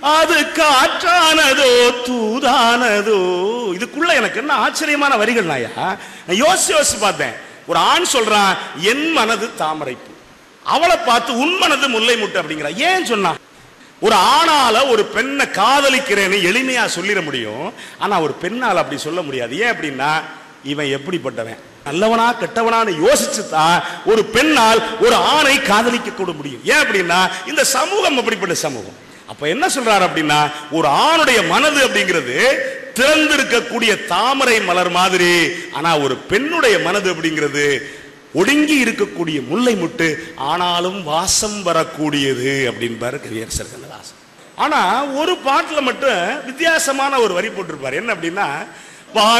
அது காற்றானதோ தூதானதோ இதுக்குள்ள எனக்கு என்ன ஆச்சரியமான வரிகள் நாயா நான் யோசிச்சு யோசிச்சு பார்த்தேன் ஒரு ஆண் சொல்றான் என் மனது தாமரைப்பூ அவளை பார்த்து உன் மனது முல்லை முட்டை அப்படிங்கிற ஏன் சொன்னா ஒரு ஆணால ஒரு பெண்ணை காதலிக்கிறேன்னு எளிமையா சொல்லிட முடியும் ஆனா ஒரு பெண்ணால அப்படி சொல்ல முடியாது ஏன் அப்படின்னா இவன் எப்படிப்பட்டவன் நல்லவனா கெட்டவனான்னு யோசிச்சு தான் ஒரு பெண்ணால் ஒரு ஆணை காதலிக்க கூட முடியும் ஏன் அப்படின்னா இந்த சமூகம் அப்படிப்பட்ட சமூகம் அப்ப என்ன சொல்றாரு அப்படின்னா ஒரு ஆணுடைய மனது அப்படிங்கிறது திறந்திருக்கக்கூடிய தாமரை மலர் மாதிரி ஆனா ஒரு பெண்ணுடைய மனது அப்படிங்கிறது ஒடுங்கி இருக்கக்கூடிய முல்லை முட்டு ஆனாலும் வாசம் வரக்கூடியது அப்படின்பாரு கவியரசர் கண்ணதாசன் ஆனா ஒரு பாட்டுல மட்டும் வித்தியாசமான ஒரு வரி போட்டிருப்பாரு என்ன அப்படின்னா